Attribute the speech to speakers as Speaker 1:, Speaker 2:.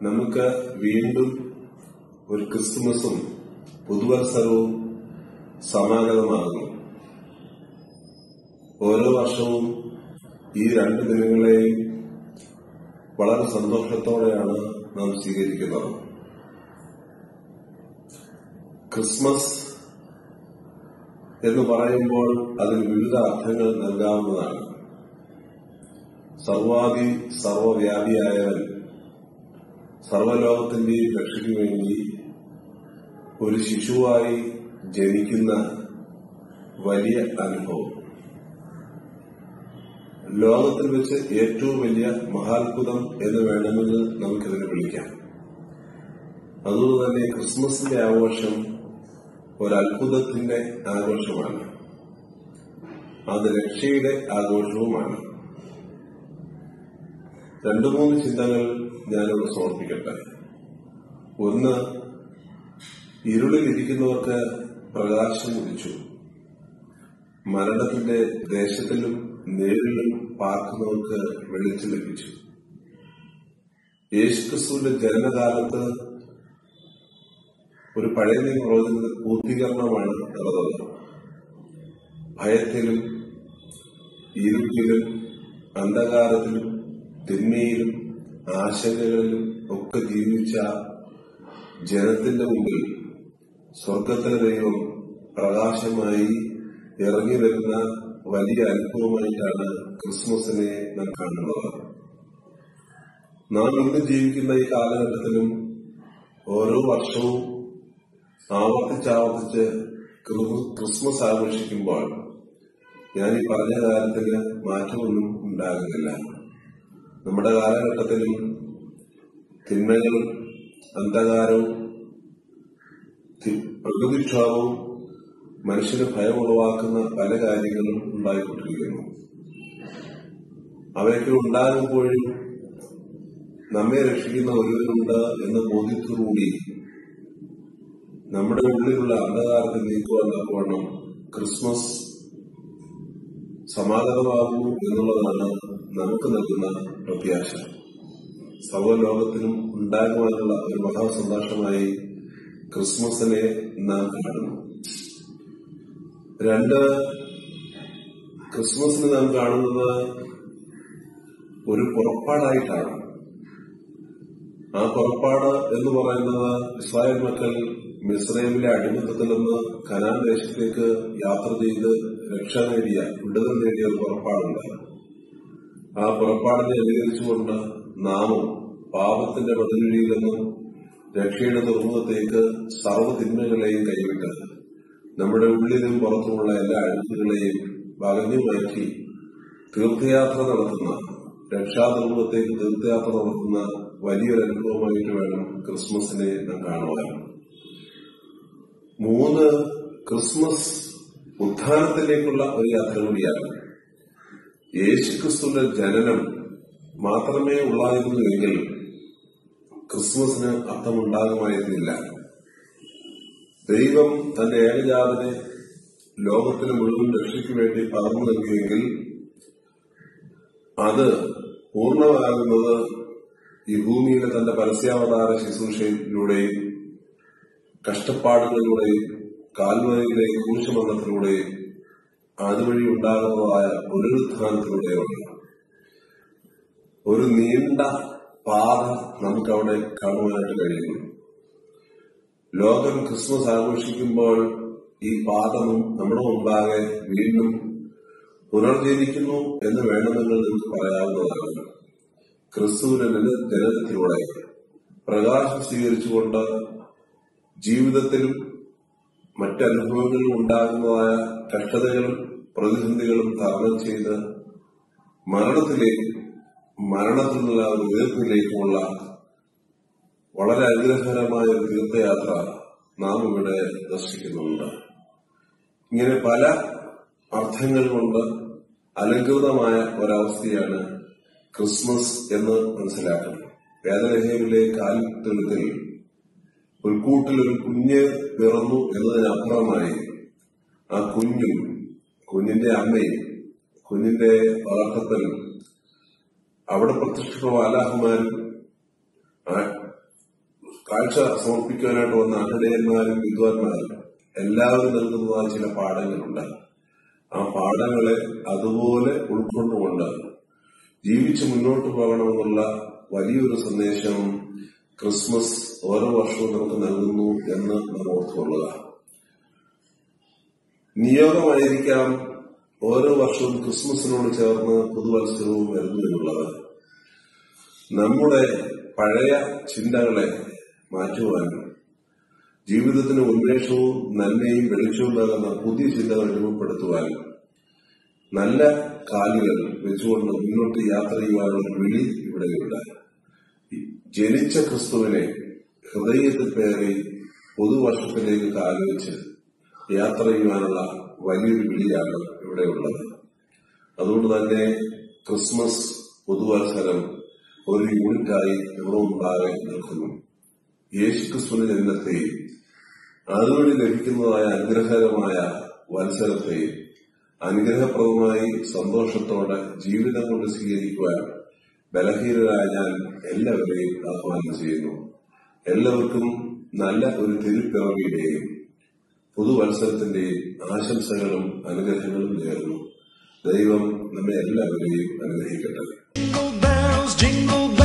Speaker 1: നമുക്ക് വീണ്ടും ഒരു ക്രിസ്തുമസും പുതുവത്സരവും സമാഗതമാകുന്നു ഓരോ വർഷവും ഈ രണ്ട് ദിനങ്ങളെയും വളരെ സന്തോഷത്തോടെയാണ് നാം സ്വീകരിക്കുന്നത് ക്രിസ്മസ് എന്ന് പറയുമ്പോൾ അതിന് വിവിധ അർത്ഥങ്ങൾ നൽകാവുന്നതാണ് സർവാദി സർവവ്യാപിയായവൻ സർവലോകത്തിന്റെയും രക്ഷയ്ക്ക് വേണ്ടി ഒരു ശിശുവായി ജനിക്കുന്ന വലിയ അനുഭവം ലോകത്തിൽ വെച്ച് ഏറ്റവും വലിയ മഹാത്ഭുതം എന്ന് വേണമെങ്കിൽ നമുക്കിതിനെ വിളിക്കാം അതുകൊണ്ട് തന്നെ ക്രിസ്മസിന്റെ ആഘോഷം ഒരത്ഭുതത്തിന്റെ ആഘോഷമാണ് അത് രക്ഷയുടെ ആഘോഷവുമാണ് രണ്ടു മൂന്ന് ചിന്തകൾ ഞാനിവിടെ സമർപ്പിക്കട്ടെ ഒന്ന് ഇരുളിലിരിക്കുന്നവർക്ക് പ്രകാശം ഉദിച്ചു മരണത്തിന്റെ ദേശത്തിലും നേരിലും പാർക്കുന്നവർക്ക് വെളിച്ചം ലഭിച്ചു യേശുക്രിസ്തുവിന്റെ ജനനകാലത്ത് ഒരു പഴയ നിയമ പൂർത്തീകരണമാണ് നടന്നത് ഭയത്തിലും ഇരുട്ടിലും അന്ധകാരത്തിലും തിന്മയിലും ആശങ്കകളിലും ഒക്കെ ജീവിച്ച ജനത്തിന്റെ മുമ്പിൽ സ്വർഗത്തിലെ ദൈവം പ്രകാശമായി ഇറങ്ങി വരുന്ന വലിയ അനുഭവമായിട്ടാണ് ക്രിസ്മസിനെ നാം കാണുന്നത് നാം ഇന്ന് ജീവിക്കുന്ന ഈ കാലഘട്ടത്തിലും ഓരോ വർഷവും ആവർത്തിച്ചാവർത്തിച്ച് ക്രിസ്മസ് ആഘോഷിക്കുമ്പോൾ ഞാൻ ഈ പറഞ്ഞ കാര്യത്തിന് മാറ്റമൊന്നും ഉണ്ടാകുന്നില്ല നമ്മുടെ കാലഘട്ടത്തിലും തിന്മകളും അന്ധകാരവും പ്രകൃതിക്ഷോഭവും മനുഷ്യന് ഭയമുളവാക്കുന്ന പല കാര്യങ്ങളും ഉണ്ടായിക്കൊണ്ടിരിക്കുന്നു അവയൊക്കെ ഉണ്ടാകുമ്പോഴും നമ്മെ രക്ഷിക്കുന്ന ഒരുവരുണ്ട് എന്ന ബോധ്യത്തോടുകൂടി നമ്മുടെ ഉള്ളിലുള്ള അന്ധകാരത്തെ നീക്കുവാൻ തക്കവണ്ണം ക്രിസ്മസ് സമാഗതമാകുന്നു എന്നുള്ളതാണ് നമുക്ക് നൽകുന്ന പ്രത്യാശ സർവ്വലോകത്തിനും ഉണ്ടാകുവാനുള്ള ഒരു മഹാസന്തോഷമായി ക്രിസ്മസിനെ നാം കാണുന്നു രണ്ട് ക്രിസ്മസിന് നാം കാണുന്നത് ഒരു പുറപ്പാടായിട്ടാണ് ആ പുറപ്പാട് എന്ന് പറയുന്നത് ഇസ്രായേൽ മക്കൾ മിസ്രൈമിലെ അടിമത്തത്തിൽ നിന്ന് കനാൻ ദേശത്തേക്ക് യാത്ര ചെയ്ത് രക്ഷ നേടിയ വിടുതൽ നേടിയ ഒരു പുറപ്പാടുണ്ട് ആ പുറപ്പാടിനെ അനുകരിച്ചുകൊണ്ട് നാമും പാപത്തിന്റെ പതിനൊഴിയിൽ നിന്നും രക്ഷയുടെ തുറമുഖത്തേക്ക് സർവ്വ തിന്മകളെയും കൈവിട്ട് നമ്മുടെ ഉള്ളിലും പുറത്തുമുള്ള എല്ലാ അഴുക്കുകളെയും വകഞ്ഞു മാറ്റി തീർത്ഥയാത്ര നടത്തുന്ന രക്ഷാതുർമുഖത്തേക്ക് തീർത്ഥയാത്ര നടത്തുന്ന വലിയൊരു അനുഭവമായിട്ട് വേണം ക്രിസ്മസിനെ നാം കാണുവാൻ മൂന്ന് ക്രിസ്മസ് ഉത്ഥാനത്തിലേക്കുള്ള ഒരു യാത്ര കൂടിയാണ് യേശുക്രിസ്തുവിന്റെ ജനനം മാത്രമേ ഉള്ളായിരുന്നുവെങ്കിൽ ക്രിസ്മസിന് അർത്ഥമുണ്ടാകുമായിരുന്നില്ല ദൈവം തന്റെ ഏകജാതനെ ലോകത്തിന് മുഴുവൻ രക്ഷയ്ക്ക് വേണ്ടി പകർന്നു നൽകിയെങ്കിൽ അത് പൂർണ്ണമാകുന്നത് ഈ ഭൂമിയിലെ തന്റെ പരസ്യാവതാര ശുശ്രൂഷയിലൂടെയും കഷ്ടപ്പാടുകളിലൂടെയും കാൽവരയിലെ ക്രൂശമരണത്തിലൂടെയും അതുവഴി ഉണ്ടാകുന്നതായ പുനരുത്ഥാനത്തിലൂടെയാണ് ഒരു നീണ്ട പാത നമുക്കവിടെ കാണുവാനായിട്ട് കഴിയുന്നു ലോകം ക്രിസ്മസ് ആഘോഷിക്കുമ്പോൾ ഈ പാത നമ്മുടെ മുമ്പാകെ വീണ്ടും പുനർജനിക്കുന്നു എന്ന് വേണമെങ്കിൽ നിങ്ങൾക്ക് പറയാവുന്നതാണ് ക്രിസ്തുവിന്റെ ജനനത്തിലൂടെ പ്രകാശം സ്വീകരിച്ചുകൊണ്ട് ജീവിതത്തിലും മറ്റനുഭവങ്ങളിലും ഉണ്ടാകുന്നതായ കഷ്ടതകളും പ്രതിസന്ധികളും തരണം ചെയ്ത് മരണത്തിലേക്ക് മരണത്തിൽ നിന്നുള്ള ഒരു ഉയർപ്പിലേക്കുമുള്ള വളരെ അനുഗ്രഹകരമായ ഒരു തീർത്ഥയാത്ര നാം ഇവിടെ ദർശിക്കുന്നുണ്ട് ഇങ്ങനെ പല അർത്ഥങ്ങൾ കൊണ്ട് അലങ്കൃതമായ ഒരവസ്ഥയാണ് ക്രിസ്മസ് എന്ന് മനസ്സിലാക്കണം വേദലഹയിലെ കാൽത്തെഴുത്തിൽ ഒരു കൂട്ടിൽ ഒരു കുഞ്ഞ് പിറന്നു എന്നതിനപ്പുറമായി ആ കുഞ്ഞും കുഞ്ഞിന്റെ അമ്മയും കുഞ്ഞിന്റെ വളർത്തപ്പനും അവിടെ പ്രത്യക്ഷപ്പെട്ട അലാഹുമാരും ആ കാഴ്ച സമർപ്പിക്കാനായിട്ട് വന്ന അഹടയന്മാരും വിദ്വാൻമാരും എല്ലാവരും നൽകുന്നതായ ചില പാഠങ്ങളുണ്ട് ആ പാഠങ്ങളെ അതുപോലെ ഉൾക്കൊണ്ടുകൊണ്ട് ജീവിച്ച് മുന്നോട്ട് പോകണമെന്നുള്ള വലിയൊരു സന്ദേശം ക്രിസ്മസ് ഓരോ വർഷവും നമുക്ക് നൽകുന്നു എന്ന് നാം ഓർത്തുകൊള്ളുക നിയോഗമായിരിക്കാം ഓരോ വർഷവും ക്രിസ്മസിനോട് ചേർന്ന് പുതുവത്സരവും വരുന്നു എന്നുള്ളത് നമ്മുടെ പഴയ ചിന്തകളെ മാറ്റുവാനും ജീവിതത്തിന് ഉന്മേഷവും നന്മയും വെളിച്ചവും നൽകുന്ന പുതിയ ചിന്തകൾ രൂപപ്പെടുത്തുവാനും നല്ല കാലുകൾ വെച്ചുകൊണ്ട് മുന്നോട്ട് യാത്ര ചെയ്യുവാനുള്ള ഒരു വിളി ഇവിടെയുണ്ട് ജനിച്ച ക്രിസ്തുവിനെ ഹൃദയത്തിൽ പേറി പുതുവർഷത്തിലേക്ക് കാലുവെച്ച് യാത്ര ചെയ്യുവാനുള്ള വലിയൊരു വിളിയാണ് ഇവിടെയുള്ളത് അതുകൊണ്ട് തന്നെ ക്രിസ്മസ് പുതുവത്സരം ഒരു യൂണിറ്റായി ഇവിടെ മുമ്പാകെ നിൽക്കുന്നു യേശുക്രിസ്തുവിന്റെ ജനനത്തെയും അതുവഴി ലഭിക്കുന്നതായ അനുഗ്രഹകരമായ വത്സരത്തെയും അനുഗ്രഹപ്രദമായി സന്തോഷത്തോടെ ജീവിതം കൊണ്ട് സ്വീകരിക്കുവാൻ ബലഹീനരായ ഞാൻ എല്ലാവരെയും ആഹ്വാനം ചെയ്യുന്നു എല്ലാവർക്കും നല്ല ഒരു തിരുപ്പിറവിയുടെയും പുതുവത്സരത്തിന്റെയും ആശംസകളും അനുഗ്രഹങ്ങളും നേർന്നു ദൈവം നമ്മെ എല്ലാവരെയും അനുഗ്രഹിക്കട്ടെ
Speaker 2: Jingle bells, jingle bells.